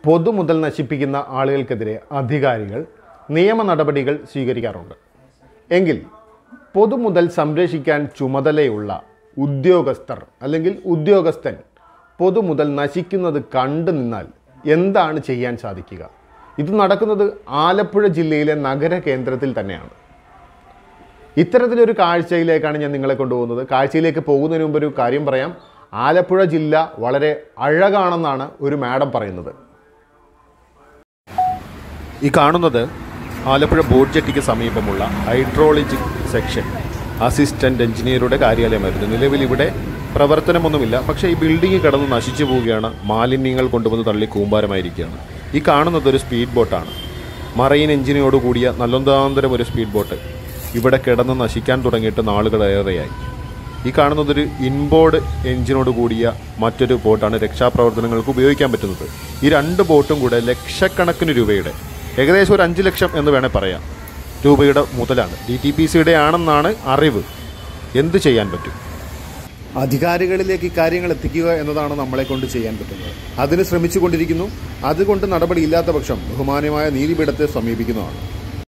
പൊതുമുതൽ നശിപ്പിക്കുന്ന ആളുകൾക്കെതിരെ അധികാരികൾ നിയമ നടപടികൾ സ്വീകരിക്കാറുണ്ട് എങ്കിൽ പൊതുമുതൽ സംരക്ഷിക്കാൻ ചുമതലയുള്ള ഉദ്യോഗസ്ഥർ അല്ലെങ്കിൽ ഉദ്യോഗസ്ഥൻ പൊതുമുതൽ നശിക്കുന്നത് കണ്ടു നിന്നാൽ എന്താണ് ചെയ്യാൻ സാധിക്കുക ഇത് നടക്കുന്നത് ആലപ്പുഴ ജില്ലയിലെ നഗര കേന്ദ്രത്തിൽ തന്നെയാണ് ഇത്തരത്തിലൊരു കാഴ്ചയിലേക്കാണ് ഞാൻ നിങ്ങളെ കൊണ്ടുപോകുന്നത് കാഴ്ചയിലേക്ക് പോകുന്നതിന് മുമ്പ് ഒരു കാര്യം പറയാം ആലപ്പുഴ ജില്ല വളരെ അഴകാണെന്നാണ് ഒരു മാഡം പറയുന്നത് ഈ കാണുന്നത് ആലപ്പുഴ ബോട്ട് ജെട്ടിക്ക് സമീപമുള്ള ഹൈഡ്രോളജി സെക്ഷൻ അസിസ്റ്റന്റ് എഞ്ചിനീയറുടെ കാര്യാലയമായിരുന്നു നിലവിൽ ഇവിടെ പ്രവർത്തനമൊന്നുമില്ല പക്ഷേ ഈ ബിൽഡിംഗ് കിടന്ന് നശിച്ചു പോവുകയാണ് മാലിന്യങ്ങൾ കൊണ്ടുവന്ന് തള്ളി കൂമ്പാരമായിരിക്കുകയാണ് ഈ കാണുന്നത് ഒരു സ്പീഡ് ബോട്ടാണ് മറൈൻ എഞ്ചിനോട് കൂടിയ നല്ലൊന്നാന്തരം ഒരു സ്പീഡ് ബോട്ട് ഇവിടെ കിടന്ന് നശിക്കാൻ തുടങ്ങിയിട്ട് നാളുകളേറെയായി ഈ കാണുന്നതൊരു ഇൻബോർഡ് എഞ്ചിനോട് കൂടിയ മറ്റൊരു ബോട്ടാണ് രക്ഷാപ്രവർത്തനങ്ങൾക്ക് ഉപയോഗിക്കാൻ പറ്റുന്നത് ഈ രണ്ട് ബോട്ടും കൂടെ ലക്ഷക്കണക്കിന് രൂപയുടെ ഏകദേശം ഒരു അഞ്ച് ലക്ഷം എന്ന് വേണേൽ പറയാം രൂപയുടെ മുതലാണ് ഡി ടി പി സിയുടെ ആണെന്നാണ് അറിവ് എന്ത് ചെയ്യാൻ പറ്റും അധികാരികളിലേക്ക് ഇക്കാര്യങ്ങൾ എത്തിക്കുക എന്നതാണ് നമ്മളെ കൊണ്ട് ചെയ്യാൻ പറ്റുന്നത് അതിന് ശ്രമിച്ചുകൊണ്ടിരിക്കുന്നു അതുകൊണ്ട് നടപടിയില്ലാത്ത പക്ഷം ബഹുമാന്യമായ നീതിപീഠത്തെ സമീപിക്കുന്നതാണ്